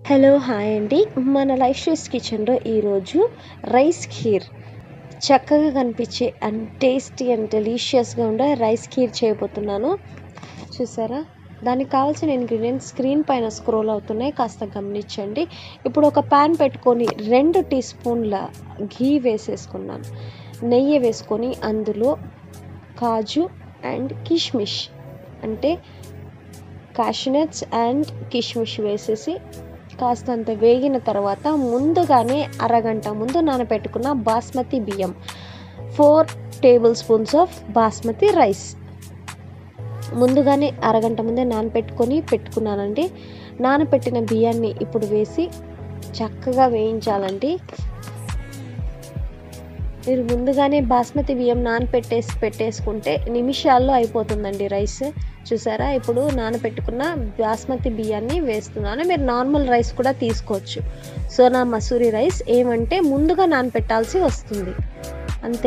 hello hi అండి మన life styles కిచెన్లో ఈరోజు రైస్ ఖీర్ చక్కగా కనిపించే అండ్ టేస్టీ అండ్ డెలీషియస్గా ఉండే రైస్ ఖీర్ చేయబోతున్నాను చూసారా దానికి కావాల్సిన ఇంగ్రీడియంట్స్ స్క్రీన్ పైన స్క్రోల్ అవుతున్నాయి కాస్త గమనించండి ఇప్పుడు ఒక ప్యాన్ పెట్టుకొని రెండు టీ స్పూన్ల ఘీ వేసేసుకున్నాను నెయ్యి వేసుకొని అందులో కాజు అండ్ కిష్మిష్ అంటే కాషనట్స్ అండ్ కిష్మిష్ వేసేసి కాస్తంత వేగిన తర్వాత ముందుగానే అరగంట ముందు నానబెట్టుకున్న బాస్మతి బియ్యం four tablespoons of basmati rice ముందుగానే అరగంట ముందే నానబెట్టుకొని పెట్టుకున్నానండి నానబెట్టిన బియ్యాన్ని ఇప్పుడు వేసి చక్కగా వేయించాలండి మీరు ముందుగానే బాస్మతి బియ్యం నానపెట్టేసి పెట్టేసుకుంటే నిమిషాల్లో అయిపోతుందండి రైస్ చూసారా ఇప్పుడు నానబెట్టుకున్న బాస్మతి బియ్యాన్ని వేస్తున్నాను మీరు నార్మల్ రైస్ కూడా తీసుకోవచ్చు సోనా మసూరి రైస్ ఏమంటే ముందుగా నానపెట్టాల్సి వస్తుంది అంతే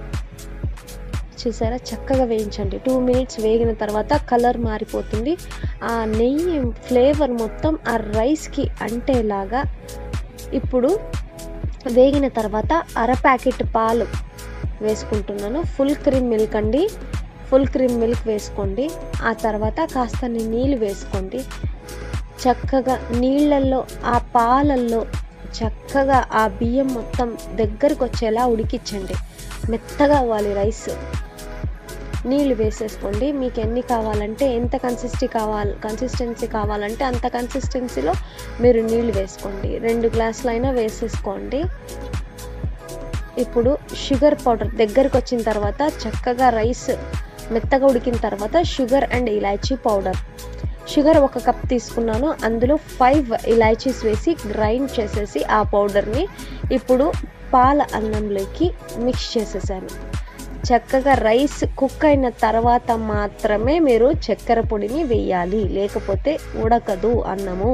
చూసారా చక్కగా వేయించండి టూ మినిట్స్ వేగిన తర్వాత కలర్ మారిపోతుంది ఆ నెయ్యి ఫ్లేవర్ మొత్తం ఆ రైస్కి అంటేలాగా ఇప్పుడు వేగిన తర్వాత అర ప్యాకెట్ పాలు వేసుకుంటున్నాను ఫుల్ క్రీమ్ మిల్క్ అండి ఫుల్ క్రీమ్ మిల్క్ వేసుకోండి ఆ తర్వాత కాస్త నీళ్ళు వేసుకోండి చక్కగా నీళ్ళల్లో ఆ పాలల్లో చక్కగా ఆ బియ్యం మొత్తం దగ్గరకు వచ్చేలా ఉడికించండి మెత్తగా అవ్వాలి రైస్ నీళ్ళు వేసేసుకోండి మీకు ఎన్ని కావాలంటే ఎంత కన్సిస్టీ కావాలి కన్సిస్టెన్సీ కావాలంటే అంత కన్సిస్టెన్సీలో మీరు నీళ్ళు వేసుకోండి రెండు గ్లాసులు అయినా వేసేసుకోండి ఇప్పుడు షుగర్ పౌడర్ దగ్గరకు వచ్చిన తర్వాత చక్కగా రైస్ మెత్తగా ఉడికిన తర్వాత sugar and elaichi powder sugar ఒక కప్ తీసుకున్నాను అందులో ఫైవ్ ఇలాచీస్ వేసి గ్రైండ్ చేసేసి ఆ పౌడర్ని ఇప్పుడు పాల అన్నంలోకి మిక్స్ చేసేసాను చక్కగా రైస్ కుక్ అయిన తర్వాత మాత్రమే మీరు చక్కెర పొడిని వేయాలి లేకపోతే ఉడకదు అన్నము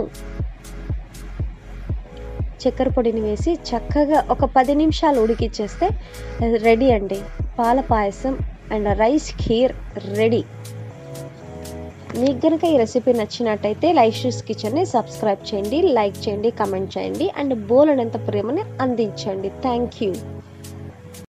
చక్కెర పొడిని వేసి చక్కగా ఒక పది నిమిషాలు ఉడికిచ్చేస్తే రెడీ అండి పాల payasam and rice kheer ready మీకు కనుక ఈ రెసిపీ నచ్చినట్టయితే లైఫ్ షూస్ కిచెన్ని సబ్స్క్రైబ్ చేయండి లైక్ చేయండి కమెంట్ చేయండి అండ్ బోలెడంత ప్రేమని అందించండి థ్యాంక్ యూ